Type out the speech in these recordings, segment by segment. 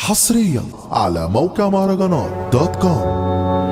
حصريا على موقع مهرجانات دوت كوم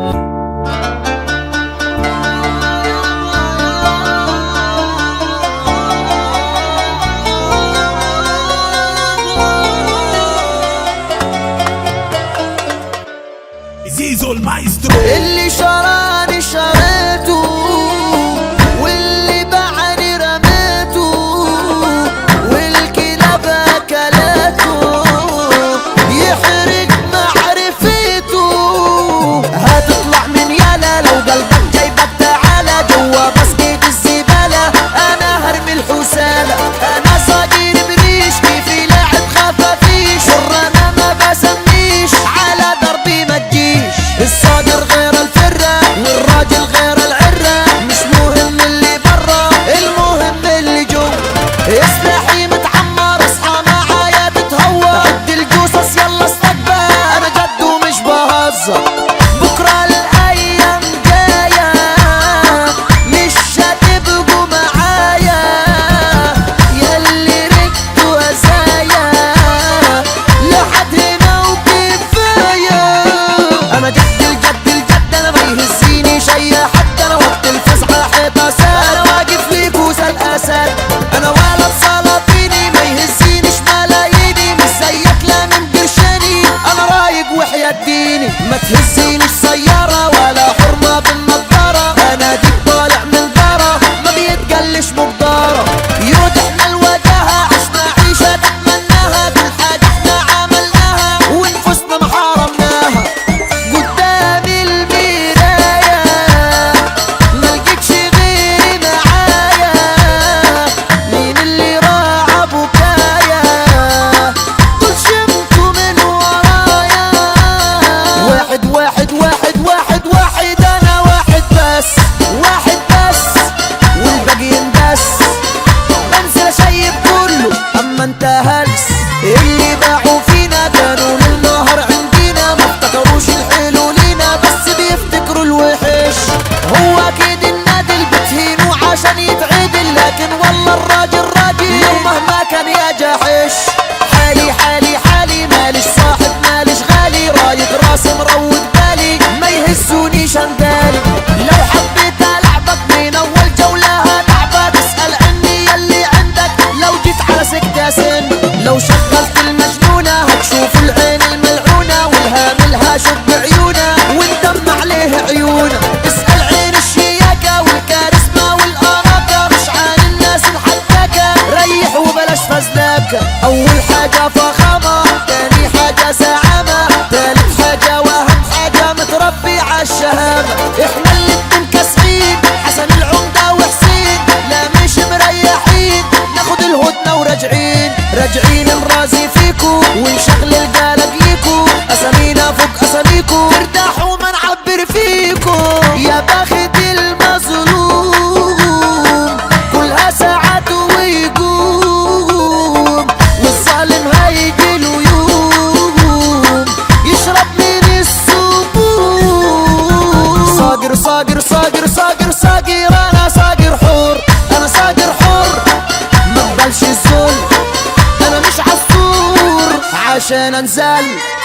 زيزو المايسترو اللي شراني شريته واللي باعني رميته والكلاب اكلته يحرق معرفته هتطلع من يالا لو قلبك جايبك تعالى جوا بسكيت الزبالة انا هرمي الحسالة انا صقير بريش كيفي لاعب خفافيش انا ما بسميش على دربي ما تجيش الصادر غير الفرة والراجل غير العرة مش مهم اللي برا المهم اللي جو اصلاحي متعمر اصحى معايا تتهور عد الجوصص يلا استقبل انا جد ومش بهزر بكرة الايام جاية مش هتبقوا معايا ياللي ركتوا هزايا لحد هنا وكفاية انا جد الجد الجد انا ما يهزيني شي حتى انا وقت الفزعة حيطة ساد انا واقف لي بوس الاسد انا ولد سلاطيني ما يهزينيش ملاييني مش زيك لا من قرشاني انا رايق وحياة ديني ما تهزينيش سيارة ولا حرمة بالنضارة انا ديك طالع من دارة ما بيتقلش مقدارة يود احنا الوجاهة عشنا عيشة تتمناها كل حاجة احنا عملناها ونفوسنا ما حرمناها قدام المراية ما لقيتش غيري معايا مين اللي راعى بكايا كل شمتوا من ورايا واحد واحد واحد واحد واحد انا واحد بس واحد بس والباقي يندس بنسى شايب كله اما انت هلس اللي باعوا فينا كانوا للنهر عندنا ما افتكروش الحلو لينا بس بيفتكروا الوحش هو اكيد النادل بتهينه عشان يتعدل لكن والله الراجل راجل ومهما كان يا جاحش حالي حالي حالي مالش صاحب مالش غالي رايق راسي مروق بالي ما يهزونيش اندالي لو حبيت العبك من اول جولة هتعبك اسأل عني يلي عندك لو جيت على سكة سن لو شغلت المجنونة هتشوف العين الملعونة والهام الهاشم بعيونه وندم عليه عيونه اسأل عين الشياكة والكاريزما والأراكة مش عن الناس الحكاكة ريح وبلاش فزلاكة أول حاجة فخامة تاني حاجة زعامة تالت حاجة وأهم حاجة متربي عالشهامة احنا اللي بنكسبين حسن العمدة وحسين لا مش مريحين ناخد الهدنة وراجعين راجعين نرازي فيكو ونشغل القلق ليكو اسامينا فوق اساميكو ارتاحوا ما نعبر فيكو يا بخت المظلوم كلها ساعات ويقوم والظالم هيجي له يوم يشرب من السموم صاقر صاقر صاقر صاقر صاقر انا صاقر حور انا صاقر حور ما اقبلش الذل انا مش عصفور عشان انزل